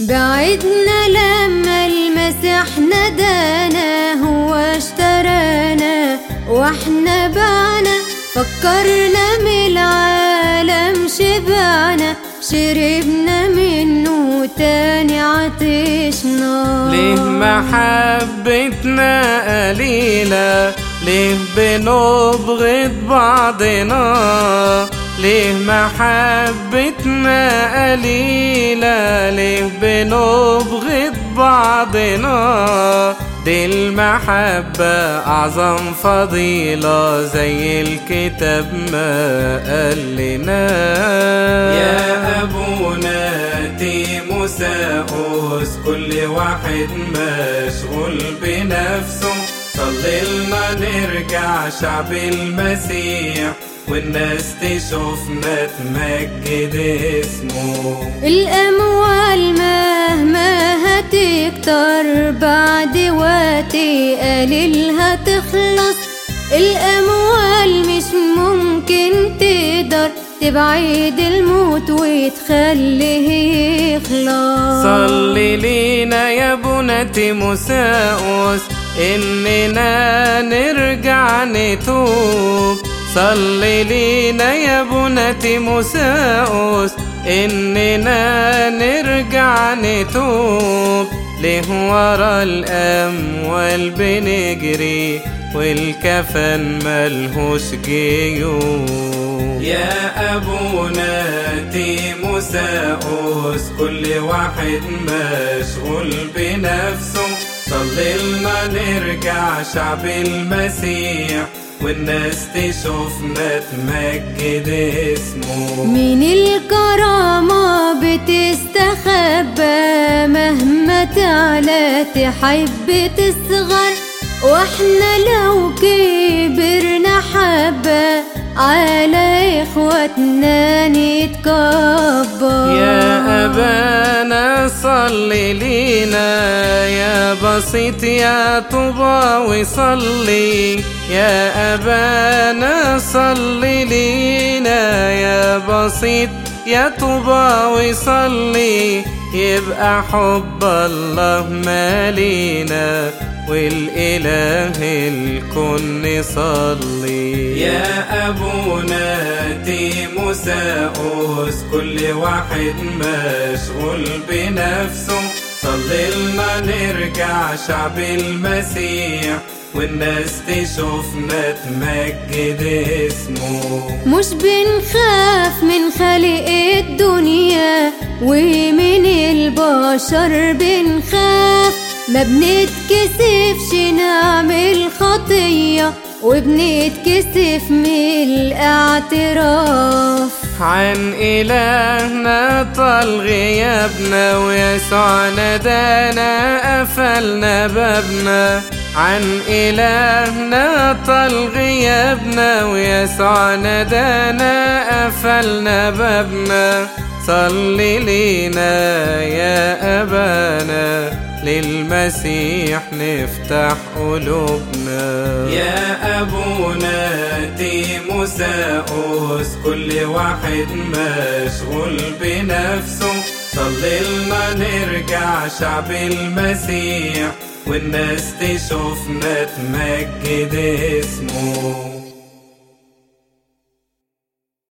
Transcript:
بعدنا لما المسيح ندانا هو اشترانا واحنا بعنا فكرنا من العالم شبعنا شربنا منه تاني عطشنا ليه محبتنا قليلة ليه بنبغض بعضنا ليه محبتنا قليلة ليه بنبغض بعضنا دي المحبة أعظم فضيلة زي الكتاب ما قال لنا يا أبونا تيموساوس كل واحد مشغول بنفسه صلي لنا نرجع شعب المسيح والناس تشوفنا تمجد اسمه الأموال مهما هتكتر بعد وقت قليل هتخلص الأموال مش ممكن تقدر تبعد الموت وتخليه يخلص صلي لينا يا بنتي مساوس إننا نرجع نتوب صلي لينا يا بنتي مساوس إننا نرجع نتوب ليه ورا الأموال بنجري والكفن ملهوش جيوب يا أبونا تيموساوس كل واحد مشغول بنفسه صلي لنا نرجع شعب المسيح والناس تشوفنا تمجد اسمه من الكرامة بتستخبى مهما تعلى تحب تصغر واحنا لو كبرنا حبة على اخواتنا نتكبر يا أبانا صلي لينا يا بسيط يا طوبى وصلي يا أبانا صلي لينا يا بسيط يا طوبى وصلي يبقى حب الله مالينا والإله الكون نصلي يا أبونا تيموساوس كل واحد مشغول بنفسه صلي لنا نرجع شعب المسيح والناس تشوفنا تمجد اسمه مش بنخاف من خالق الدنيا ومن البشر بنخاف ما بنتكسفش نعمل خطية وبنتكسف من الاعتراف عن إلهنا طال غيابنا ويسوع ندانا قفلنا بابنا عن إلهنا طال غيابنا ويسوع ندانا قفلنا بابنا صلي لينا يا أبانا للمسيح نفتح قلوبنا يا أبونا تيموساوس كل واحد مشغول بنفسه صلي لنا نرجع شعب المسيح والناس تشوفنا تمجد اسمه